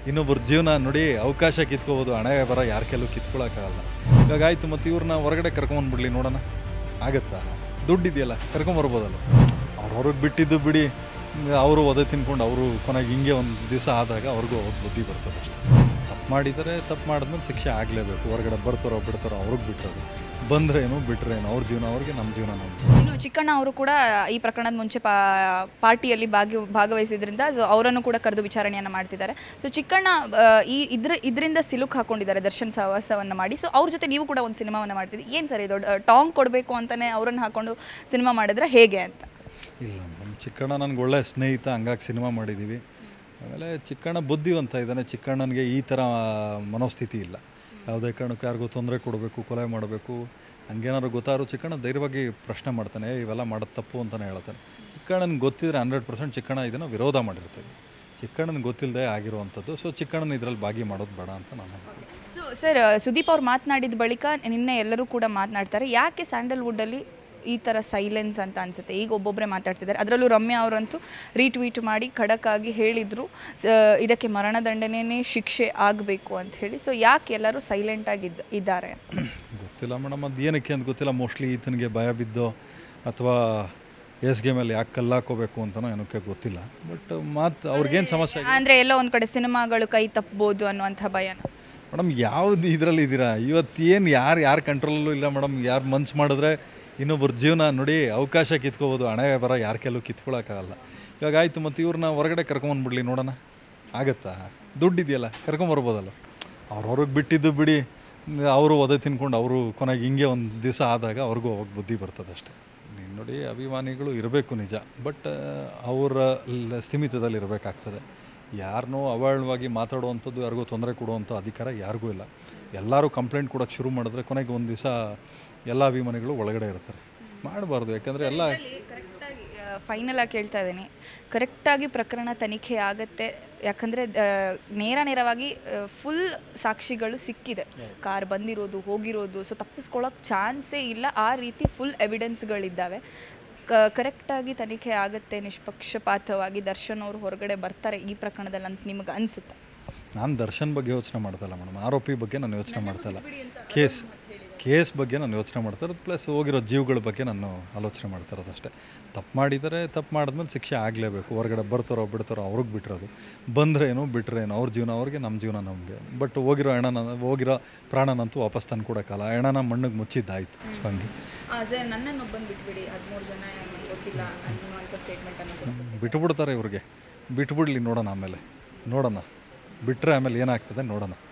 ಇನ್ನೊಬ್ಬರ ಜೀವನ ನೋಡಿ ಅವಕಾಶ ಕಿತ್ಕೋಬೋದು ಹಣೆ ಬರ ಯಾರ ಕೆಲವು ಕಿತ್ಕೊಳಕ್ಕಾಗಲ್ಲ ಇವಾಗ ಆಯಿತು ಮತ್ತು ಇವ್ರನ್ನ ಹೊರಗಡೆ ಕರ್ಕೊಂಬಂದ್ಬಿಡ್ಲಿ ನೋಡೋಣ ಆಗತ್ತಾ ದುಡ್ಡಿದೆಯಲ್ಲ ಕರ್ಕೊಂಬರ್ಬೋದಲ್ಲ ಅವ್ರು ಹೊರಗೆ ಬಿಟ್ಟಿದ್ದು ಬಿಡಿ ಅವರು ಒದೆ ತಿನ್ಕೊಂಡು ಅವರು ಕೊನೆಗೆ ಹಿಂಗೆ ಒಂದು ದಿವಸ ಆದಾಗ ಅವ್ರಿಗೂ ಅವ್ರ ಬುದ್ಧಿ ಬರ್ತದೆ ಅಷ್ಟೇ ತಪ್ಪು ಮಾಡಿದರೆ ತಪ್ಪು ಮಾಡಿದ್ಮೇಲೆ ಶಿಕ್ಷೆ ಆಗಲೇಬೇಕು ಹೊರಗಡೆ ಬರ್ತಾರೋ ಬಿಡ್ತಾರೋ ಅವ್ರಿಗೆ ಬಿಟ್ಟರು ಬಂದ್ರೇನು ಬಿಟ್ರೇನು ಅವ್ರ ಜೀವನ ಅವ್ರಿಗೆ ನಮ್ಮ ಜೀವನ ನಮ್ದು ಇನ್ನು ಚಿಕ್ಕಣ್ಣ ಅವರು ಕೂಡ ಈ ಪ್ರಕರಣದ ಮುಂಚೆ ಪಾ ಪಾರ್ಟಿಯಲ್ಲಿ ಭಾಗಿ ಭಾಗವಹಿಸಿದ್ರಿಂದ ಸೊ ಅವರನ್ನು ಕೂಡ ಕರೆದು ವಿಚಾರಣೆಯನ್ನು ಮಾಡ್ತಿದ್ದಾರೆ ಸೊ ಚಿಕ್ಕಣ್ಣ ಆ, ಈ ಇದ್ರ ಇದರಿಂದ ಸಿಲುಕ್ ಹಾಕೊಂಡಿದ್ದಾರೆ ದರ್ಶನ್ ಸಹವಾಸವನ್ನು ಮಾಡಿ ಸೊ ಅವ್ರ ಜೊತೆ ನೀವು ಕೂಡ ಒಂದು ಸಿನಿಮಾವನ್ನು ಮಾಡ್ತಿದ್ದೀರಿ ಏನು ಸರ್ ಇದು ಟಾಂಗ್ ಕೊಡಬೇಕು ಅಂತಲೇ ಅವರನ್ನು ಹಾಕೊಂಡು ಸಿನಿಮಾ ಮಾಡಿದ್ರೆ ಹೇಗೆ ಅಂತ ಇಲ್ಲ ನಮ್ಮ ಚಿಕ್ಕಣ್ಣ ನನಗೆ ಒಳ್ಳೆ ಸ್ನೇಹಿತ ಹಂಗಾಗಿ ಸಿನಿಮಾ ಮಾಡಿದ್ದೀವಿ ಆಮೇಲೆ ಚಿಕ್ಕಣ್ಣ ಬುದ್ಧಿವಂತ ಇದ್ದಾನೆ ಚಿಕ್ಕಣ್ಣನಿಗೆ ಈ ಥರ ಮನೋಸ್ಥಿತಿ ಇಲ್ಲ ಯಾವುದೇ ಕಾರಣಕ್ಕೂ ಯಾರಿಗೂ ತೊಂದರೆ ಕೊಡಬೇಕು ಕೊಲೆ ಮಾಡಬೇಕು ಹಂಗೇನಾದ್ರು ಗೊತ್ತಾದ್ರು ಚಿಕ್ಕಣ್ಣ ಧೈರ್ಯವಾಗಿ ಪ್ರಶ್ನೆ ಮಾಡ್ತಾನೆ "ಏ, ಇವೆಲ್ಲ ಮಾಡೋದು ತಪ್ಪು ಅಂತಲೇ ಹೇಳ್ತಾನೆ ಚಿಕ್ಕಣ್ಣನಿಗೆ ಗೊತ್ತಿದ್ರೆ ಹಂಡ್ರೆಡ್ ಪರ್ಸೆಂಟ್ ಚಿಕ್ಕಣ್ಣ ಇದನ್ನು ವಿರೋಧ ಮಾಡಿರ್ತದೆ ಚಿಕ್ಕಣ್ಣನಿಗೆ ಗೊತ್ತಿಲ್ಲದೆ ಆಗಿರುವಂಥದ್ದು ಸೊ ಚಿಕ್ಕಣ್ಣನ ಇದರಲ್ಲಿ ಭಾಗಿ ಮಾಡೋದು ಬೇಡ ಅಂತ ನಾನು ಹೇಳ್ತೀನಿ. ಸೊ ಸರ್ ಸುದೀಪ್ ಅವ್ರು ಮಾತನಾಡಿದ ಬಳಿಕ ನಿನ್ನೆ ಎಲ್ಲರೂ ಕೂಡ ಮಾತನಾಡ್ತಾರೆ ಯಾಕೆ ಸ್ಯಾಂಡಲ್ವುಡ್ಡಲ್ಲಿ ಈ ಥರ ಸೈಲೆನ್ಸ್ ಅಂತ ಅನ್ಸುತ್ತೆ ಈಗ ಒಬ್ಬೊಬ್ಬರೇ ಮಾತಾಡ್ತಿದ್ದಾರೆ ಅದರಲ್ಲೂ ರಮ್ಯಾ ಅವರಂತೂ ರೀಟ್ವೀಟ್ ಮಾಡಿ ಖಡಕ್ಕಾಗಿ ಹೇಳಿದರು ಇದಕ್ಕೆ ಮರಣದಂಡನೆ ಶಿಕ್ಷೆ ಆಗಬೇಕು ಅಂತ ಹೇಳಿ ಸೊ ಯಾಕೆ ಎಲ್ಲರೂ ಸೈಲೆಂಟಾಗಿ ಇದ್ದ ಇದ್ದಾರೆ ಗೊತ್ತಿಲ್ಲ ಮೇಡಮ್ ಅದು ಏನಕ್ಕೆ ಅಂತ ಗೊತ್ತಿಲ್ಲ ಮೋಸ್ಟ್ಲಿ ಈತನಿಗೆ ಭಯ ಬಿದ್ದೋ ಅಥವಾ ಎಸ್ಗೆ ಮೇಲೆ ಯಾಕೆ ಕಲ್ಲಾಕೋಬೇಕು ಅಂತನೋ ಏನಕ್ಕೆ ಗೊತ್ತಿಲ್ಲ ಬಟ್ ಮಾತು ಅವ್ರಿಗೇನು ಸಮಸ್ಯೆ ಆಗಿದೆ ಅಂದರೆ ಎಲ್ಲೋ ಒಂದು ಕಡೆ ಸಿನಿಮಾಗಳು ಕೈ ತಪ್ಪಬೋದು ಅನ್ನುವಂಥ ಭಯನ ಮೇಡಮ್ ಯಾವ್ದು ಇದರಲ್ಲಿ ಇದ್ದೀರಾ ಇವತ್ತು ಏನು ಯಾರು ಯಾರ ಕಂಟ್ರೋಲಲ್ಲೂ ಇಲ್ಲ ಮೇಡಮ್ ಯಾರು ಮನ್ಸು ಮಾಡಿದ್ರೆ ಇನ್ನೊಬ್ಬರ ಜೀವನ ನೋಡಿ ಅವಕಾಶ ಕಿತ್ಕೋಬೋದು ಹಣೆ ಬರ ಯಾರ ಕೆಲವು ಕಿತ್ಕೊಳಕ್ಕಾಗಲ್ಲ ಇವಾಗ ಆಯಿತು ಮತ್ತು ಇವ್ರನ್ನ ಹೊರಗಡೆ ಕರ್ಕೊಂಬಂದ್ಬಿಡ್ಲಿ ನೋಡೋಣ ಆಗತ್ತಾ ದುಡ್ಡಿದೆಯಲ್ಲ ಕರ್ಕೊಂಬರ್ಬೋದಲ್ಲ ಅವ್ರು ಹೊರಗೆ ಬಿಟ್ಟಿದ್ದು ಬಿಡಿ ಅವರು ಒದೆ ತಿನ್ಕೊಂಡು ಅವರು ಕೊನೆಗೆ ಹಿಂಗೆ ಒಂದು ದಿವಸ ಆದಾಗ ಅವ್ರಿಗೂ ಅವಾಗ ಬುದ್ಧಿ ಬರ್ತದೆ ಅಷ್ಟೇ ನೀನು ನೋಡಿ ಅಭಿಮಾನಿಗಳು ಇರಬೇಕು ನಿಜ ಬಟ್ ಅವರ ಲ- ಸ್ಥಿಮಿತದಲ್ಲಿ ಇರಬೇಕಾಗ್ತದೆ ಯಾರನ್ನೋ ಅವಳವಾಗಿ ಮಾತಾಡುವಂಥದ್ದು ಯಾರಿಗೂ ತೊಂದರೆ ಕೊಡುವಂಥ ಅಧಿಕಾರ ಯಾರಿಗೂ ಇಲ್ಲ ಎಲ್ಲರೂ ಕಂಪ್ಲೇಂಟ್ ಕೊಡೋಕ್ಕೆ ಶುರು ಮಾಡಿದ್ರೆ ಕೊನೆಗೆ ಒಂದು ದಿವಸ ಎಲ್ಲ ಅಭಿಮಾನಿಗಳು ಒಳಗಡೆ ಇರ್ತಾರೆ ಮಾಡಬಾರ್ದು ಯಾಕಂದರೆ ಎಲ್ಲ ಕರೆಕ್ಟಾಗಿ ಫೈನಲ್ ಆಗಿ ಕೇಳ್ತಾ ಇದ್ದೀನಿ ಕರೆಕ್ಟಾಗಿ ಪ್ರಕರಣ ತನಿಖೆ ಆಗತ್ತೆ ಯಾಕಂದರೆ ನೇರ ನೇರವಾಗಿ ಫುಲ್ ಸಾಕ್ಷಿಗಳು ಸಿಕ್ಕಿದೆ ಕಾರ್ ಬಂದಿರೋದು ಹೋಗಿರೋದು ಸೊ ತಪ್ಪಿಸ್ಕೊಳ್ಳೋಕೆ ಚಾನ್ಸೇ ಇಲ್ಲ ಆ ರೀತಿ ಫುಲ್ ಎವಿಡೆನ್ಸ್ಗಳಿದ್ದಾವೆ ಕ ಕರೆಕ್ಟಾಗಿ ತನಿಖೆ ಆಗುತ್ತೆ ನಿಷ್ಪಕ್ಷಪಾತವಾಗಿ ದರ್ಶನ್ ಅವರು ಹೊರಗಡೆ ಬರ್ತಾರೆ ಈ ಪ್ರಕರಣದಲ್ಲಿ ಅಂತ ನಿಮಗೆ ಅನಿಸುತ್ತೆ ನಾನು ದರ್ಶನ್ ಬಗ್ಗೆ ಯೋಚನೆ ಮಾಡ್ತಾ ಇಲ್ಲ ಮೇಡಮ್ ಆರೋಪಿ ಬಗ್ಗೆ ನಾನು ಯೋಚನೆ ಮಾಡ್ತಾ ಇಲ್ಲ ಕೇಸ್ ಕೇಸ್ ಬಗ್ಗೆ ನಾನು ಯೋಚನೆ ಮಾಡ್ತಾ ಇರೋದು ಪ್ಲಸ್ ಹೋಗಿರೋ ಜೀವಗಳ ಬಗ್ಗೆ ನಾನು ಆಲೋಚನೆ ಮಾಡ್ತಾ ಇರೋದು ಅಷ್ಟೇ ತಪ್ಪು ಮಾಡಿದರೆ ತಪ್ಪು ಮಾಡಿದ್ಮೇಲೆ ಶಿಕ್ಷೆ ಆಗಲೇಬೇಕು ಹೊರಗಡೆ ಬರ್ತಾರೋ ಬಿಡ್ತಾರೋ ಅವ್ರಿಗೆ ಬಿಟ್ಟಿರೋದು ಬಂದ್ರೇನು ಬಿಟ್ರೇನು ಅವ್ರ ಜೀವನ ಅವ್ರಿಗೆ ನಮ್ಮ ಜೀವನ ನಮಗೆ ಬಟ್ ಹೋಗಿರೋ ಹೆಣನ ಹೋಗಿರೋ ಪ್ರಾಣನಂತೂ ವಾಪಸ್ ತಂದು ಕೊಡೋಕ್ಕಲ್ಲ ಆ ಹೆಣನ ಮಣ್ಣಿಗೆ ಮುಚ್ಚಿದ್ದಾಯ್ತು ಸೊ ಹಂಗೆ ಸರ್ ನನ್ನನ್ನು ಒಬ್ಬಂದು ಬಿಟ್ಬಿಡಿ ಹದಿಮೂರು ಜನ ನನಗೆ ಗೊತ್ತಿಲ್ಲ ಅನ್ನುವಂಥ ಸ್ಟೇಟ್ಮೆಂಟನ್ನು ಕೂಡ ಬಿಟ್ಬಿಡ್ತಾರೆ ಇವ್ರಿಗೆ ಬಿಟ್ಬಿಡ್ಲಿ ನೋಡೋಣ ಆಮೇಲೆ ನೋಡೋಣ ಬಿಟ್ಟರೆ ಆಮೇಲೆ ಏನಾಗ್ತದೆ ನೋಡೋಣ